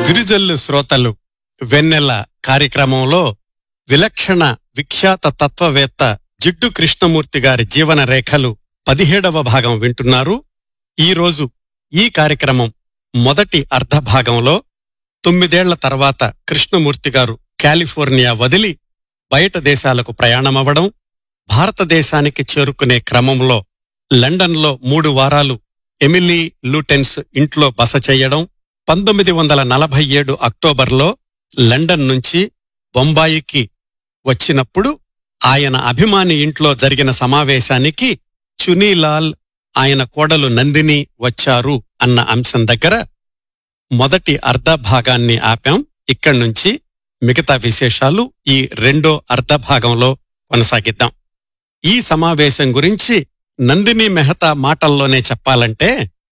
గిరిజల్లు శ్రోతలు వెన్నెల కార్యక్రమంలో విలక్షణ విఖ్యాత తత్వవేత్త జిడ్డు కృష్ణమూర్తి గారి జీవన రేఖలు పదిహేడవ భాగం వింటున్నారు ఈరోజు ఈ కార్యక్రమం మొదటి అర్ధ భాగంలో తొమ్మిదేళ్ల తర్వాత కృష్ణమూర్తి గారు కాలిఫోర్నియా వదిలి బయట దేశాలకు ప్రయాణమవ్వడం భారతదేశానికి చేరుకునే క్రమంలో లండన్లో మూడు వారాలు ఎమిలీ లూటెన్స్ ఇంట్లో బస చేయడం పంతొమ్మిది వందల నలభై ఏడు అక్టోబర్లో లండన్ నుంచి బొంబాయికి వచ్చినప్పుడు ఆయన అభిమాని ఇంట్లో జరిగిన సమావేశానికి చునీలాల్ ఆయన కోడలు నందిని వచ్చారు అన్న అంశం దగ్గర మొదటి అర్ధ భాగాన్ని ఆపాం ఇక్కడి నుంచి మిగతా విశేషాలు ఈ రెండో అర్ధ భాగంలో కొనసాగిద్దాం ఈ సమావేశం గురించి నందిని మెహతా మాటల్లోనే చెప్పాలంటే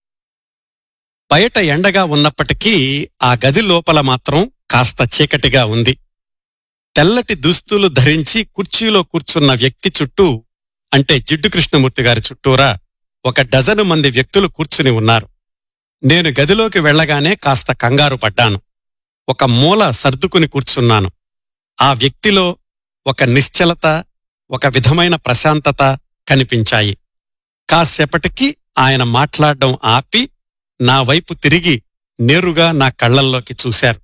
బయట ఎండగా ఉన్నప్పటికీ ఆ గది లోపల మాత్రం కాస్త చీకటిగా ఉంది తెల్లటి దుస్తులు ధరించి కుర్చీలో కూర్చున్న వ్యక్తి చుట్టూ అంటే జిడ్డు కృష్ణమూర్తి గారి చుట్టూరా ఒక డజను మంది వ్యక్తులు కూర్చుని ఉన్నారు నేను గదిలోకి వెళ్ళగానే కాస్త కంగారు పడ్డాను ఒక మూల సర్దుకుని కూర్చున్నాను ఆ వ్యక్తిలో ఒక నిశ్చలత ఒక విధమైన ప్రశాంతత కనిపించాయి కాసేపటికి ఆయన మాట్లాడడం ఆపి నా వైపు తిరిగి నేరుగా నా కళ్ళల్లోకి చూశారు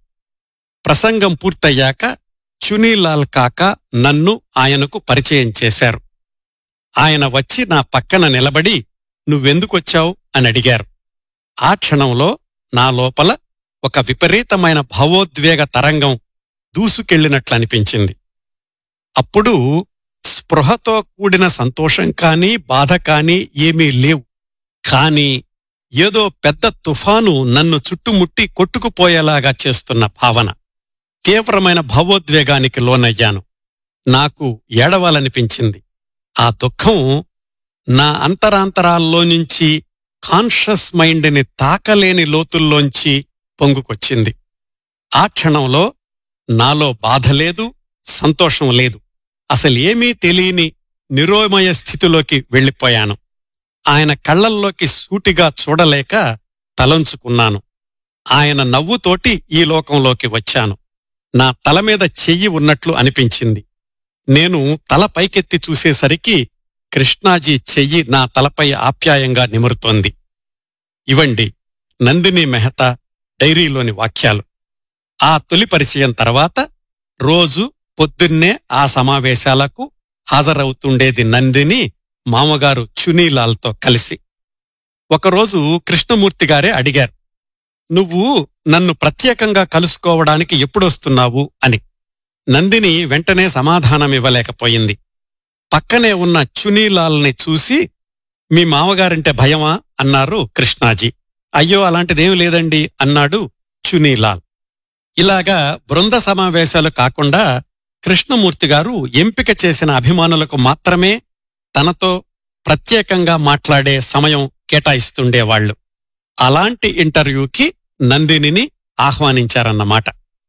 ప్రసంగం పూర్తయ్యాక చునీలాల్ కాక నన్ను ఆయనకు పరిచయం చేశారు ఆయన వచ్చి నా పక్కన నిలబడి నువ్వెందుకొచ్చావు అని అడిగారు ఆ క్షణంలో నా లోపల ఒక విపరీతమైన భావోద్వేగ తరంగం దూసుకెళ్లినట్లనిపించింది అప్పుడు స్పృహతో కూడిన సంతోషం కానీ బాధ కానీ ఏమీ లేవు కాని ఏదో పెద్ద తుఫాను నన్ను చుట్టుముట్టి కొట్టుకుపోయేలాగా చేస్తున్న భావన తీవ్రమైన భావోద్వేగానికి లోనయ్యాను నాకు ఏడవాలనిపించింది ఆ దుఃఖం నా అంతరాంతరాల్లో నుంచి కాన్షస్ మైండ్ని తాకలేని లోతుల్లోంచి పొంగుకొచ్చింది ఆ క్షణంలో నాలో బాధ లేదు సంతోషం లేదు అసలేమీ తెలియని నిరోమయ స్థితిలోకి వెళ్ళిపోయాను ఆయన కళ్ళల్లోకి సూటిగా చూడలేక తలంచుకున్నాను ఆయన నవ్వుతోటి ఈ లోకంలోకి వచ్చాను నా తల మీద చెయ్యి ఉన్నట్లు అనిపించింది నేను తల పైకెత్తి చూసేసరికి కృష్ణాజీ చెయ్యి నా తలపై ఆప్యాయంగా నిమురుతోంది ఇవండి నందిని మెహతా డైరీలోని వాక్యాలు ఆ తొలి పరిచయం తర్వాత రోజు పొద్దున్నే ఆ సమావేశాలకు హాజరవుతుండేది నందిని మామగారు చునీలాల్తో కలిసి ఒకరోజు కృష్ణమూర్తి గారే అడిగారు నువ్వు నన్ను ప్రత్యేకంగా కలుసుకోవడానికి ఎప్పుడొస్తున్నావు అని నందిని వెంటనే సమాధానమివ్వలేకపోయింది పక్కనే ఉన్న చునీలాల్ని చూసి మీ మామగారంటే భయమా అన్నారు కృష్ణాజీ అయ్యో అలాంటిదేం లేదండి అన్నాడు చునీలాల్ ఇలాగా బృంద సమావేశాలు కాకుండా కృష్ణమూర్తి గారు ఎంపిక చేసిన అభిమానులకు మాత్రమే తనతో ప్రత్యేకంగా మాట్లాడే సమయం కేటాయిస్తుండేవాళ్లు అలాంటి ఇంటర్వ్యూకి నందినిని ఆహ్వానించారన్నమాట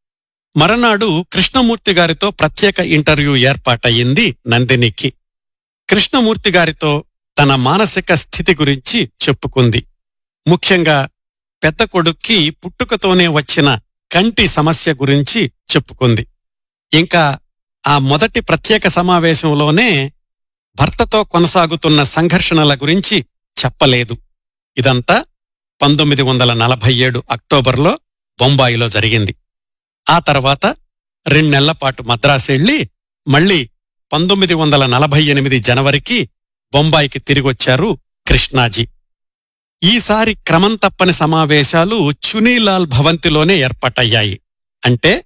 మరనాడు కృష్ణమూర్తి గారితో ప్రత్యేక ఇంటర్వ్యూ ఏర్పాటయ్యింది నందినికి కృష్ణమూర్తి గారితో తన మానసిక స్థితి గురించి చెప్పుకుంది ముఖ్యంగా పెద్ద కొడుక్కి పుట్టుకతోనే వచ్చిన కంటి సమస్య గురించి చెప్పుకుంది ఇంకా ఆ మొదటి ప్రత్యేక సమావేశంలోనే భర్తతో కొనసాగుతున్న సంఘర్షణల గురించి చెప్పలేదు ఇదంతా పంతొమ్మిది వందల నలభై ఏడు అక్టోబర్లో బొంబాయిలో జరిగింది ఆ తర్వాత రెండెళ్ల పాటు మద్రాసెళ్లి మళ్లీ పంతొమ్మిది వందల నలభై ఎనిమిది జనవరికి బొంబాయికి తిరిగొచ్చారు కృష్ణాజీ ఈసారి క్రమం తప్పని సమావేశాలు చునీలాల్ భవంతిలోనే ఏర్పాటయ్యాయి అంటే